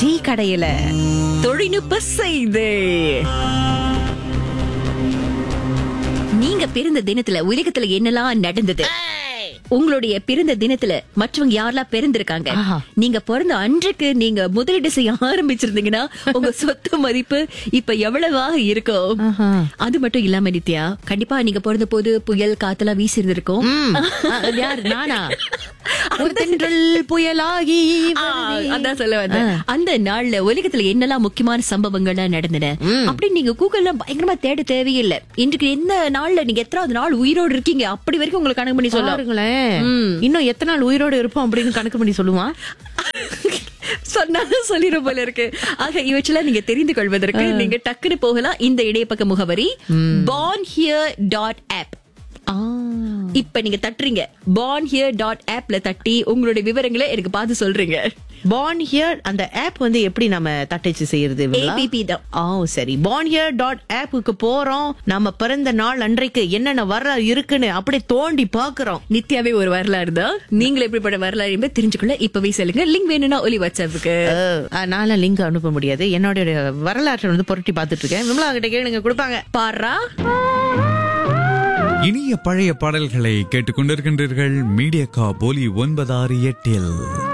Tea கடையில தொழில்நுட்ப செய்து நீங்க பிறந்த தினத்துல உலகத்துல என்னெல்லாம் நடந்தது உங்களுடைய பிறந்த தினத்துல மற்றவங்க யாரெல்லாம் பிறந்திருக்காங்க ஆஹா. நீங்க பிறந்த அன்றைக்கு நீங்க முதலீடு செய்ய ஆரம்பிச்சிருந்தீங்கன்னா உங்க சொத்து மதிப்பு இப்ப எவ்வளவாக இருக்கும் ஆஹா. அது மட்டும் இல்லாம நித்யா ஒரு நீங்க பிறந்த போது புயல் காத்தெல்லாம் வீசி இருந்திருக்கும் ம். அ, யார் நானா ஒரு தென்றல் புயலாகி ஆ, வருதே. அதான் சொல்ல வந்தேன் அந்த நாள்ல உலகத்துல என்னெல்லாம் முக்கியமான சம்பவங்கள்லாம் நடந்தன அப்படி நீங்க கூகுள்ல பயங்கரமா தேட தேவையில்லை இன்றைக்கு எந்த நாள்ல நீங்க எத்தனாவது நாள் உயிரோடு இருக்கீங்க அப்படி வரைக்கும் உங்களுக்கு கணக்கு பண்ணி சொல்லலாம் பாருங்களேன் இன்னும் எத்தனை நாள் உயிரோடு இருப்போம் அப்படின்னு கணக்கு பண்ணி சொல்லுவான் சொன்னாலும் சொல்லிட போல இருக்கு ஆக இவற்றெல்லாம் நீங்க தெரிந்து கொள்வதற்கு நீங்க டக்குனு போகலாம் இந்த இடைப்பக்க முகவரி born here டாட் ஆப் ஆ. இப்ப நீங்க தட்டுறீங்க born here டாட் ஆப்ல தட்டி உங்களுடைய விவரங்களை எனக்கு பார்த்து சொல்றீங்க born here அந்த ஆப் வந்து எப்படி நம்ம தட்டச்சு செய்யறது இவங்களா? APP தான். ஓ சரி born here டாட் ஆப்புக்கு போறோம் நம்ம பிறந்த நாள் அன்றைக்கு என்னென்ன வர இருக்குன்னு அப்படியே தோண்டி பாக்குறோம் நித்யாவே ஒரு வரலாறு தான் நீங்களும் எப்படிப்பட்ட வரலாறு என்பதை தெரிஞ்சுக்கொள்ள இப்பவே சொல்லுங்க லிங்க் வேணும்னா ஒலி வாட்ஸ்அப்புக்கு நால லிங்க் அனுப்ப முடியாது என்னோட வரலாற்றை வந்து புரட்டி பார்த்துட்டு இருக்கேன் விமலா கிட்ட கேளுங்க கொடுப்பாங்க பாரா இனிய பழைய பாடல்களை கேட்டுக்கொண்டிருக்கின்றீர்கள் மீடியா கா போலி ஒன்பதாறு எட்டில்